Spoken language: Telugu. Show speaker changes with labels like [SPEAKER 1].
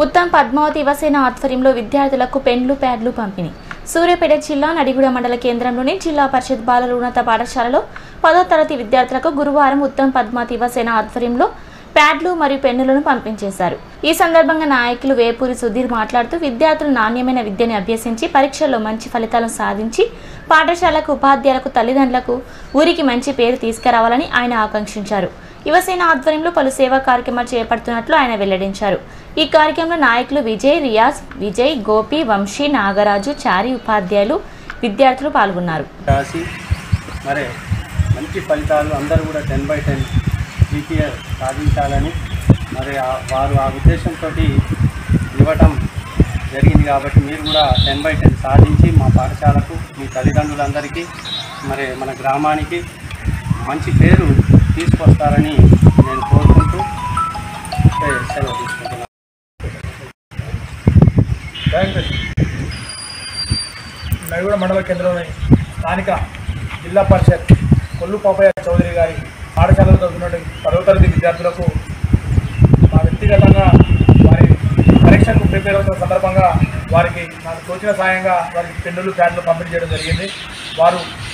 [SPEAKER 1] ఉత్తమ్ పద్మావతి యువసేన ఆధ్వర్యంలో విద్యార్థులకు పెన్లు ప్యాడ్లు పంపిణీ సూర్యాపేట జిల్లా నడిగూడ మండల కేంద్రంలోని జిల్లా పరిషత్ బాలల ఉన్నత పాఠశాలలో పదో తరగతి విద్యార్థులకు గురువారం ఉత్తమ్ పద్మావతి యువసేన ఆధ్వర్యంలో ప్యాడ్లు మరియు పెన్నులను పంపించేశారు ఈ సందర్భంగా నాయకులు వేపూరి సుధీర్ మాట్లాడుతూ విద్యార్థులు నాణ్యమైన విద్యని అభ్యసించి పరీక్షల్లో మంచి ఫలితాలను సాధించి పాఠశాలకు ఉపాధ్యాయులకు తల్లిదండ్రులకు ఊరికి మంచి పేరు తీసుకురావాలని ఆయన ఆకాంక్షించారు యువసేన ఆధ్వర్యంలో పలు సేవా కార్యక్రమాలు చేపడుతున్నట్లు ఆయన వెల్లడించారు ఈ కార్యక్రమంలో నాయకులు విజయ్ రియాజ్ విజయ్ గోపి వంశీ నాగరాజు చారి ఉపాధ్యాయులు విద్యార్థులు పాల్గొన్నారు
[SPEAKER 2] రాసి మరి మంచి ఫలితాలు అందరూ కూడా టెన్ బై టెన్ జీపీఏ సాధించాలని మరి ఆ- వారు ఆ ఉద్దేశంతో ఇవ్వటం జరిగింది కాబట్టి మీరు కూడా టెన్ బై టెన్ సాధించి మా పాఠశాలకు మీ తల్లిదండ్రులందరికీ మరి మన గ్రామానికి మంచి పేరు తీసుకొస్తారని నేను కోరుకుంటూ సె- సెలవు తీసుకుంటున్నాను
[SPEAKER 3] నడిగూడ మండల కేంద్రంలోని స్థానిక జిల్లా పరిషత్ కొల్లు పాపయ్య చౌదరి గారి పాఠశాలలో చదువుతున్న పదవ తరగతి విద్యార్థులకు మా వ్యక్తిగతంగా వారి పరీక్షకు ప్రిపేర్ అవుతున్న సందర్భంగా వారికి నాకు తోచిన సాయంగా వారికి పెన్నులు ప్యాడ్లు పంపిణీ చేయడం జరిగింది వారు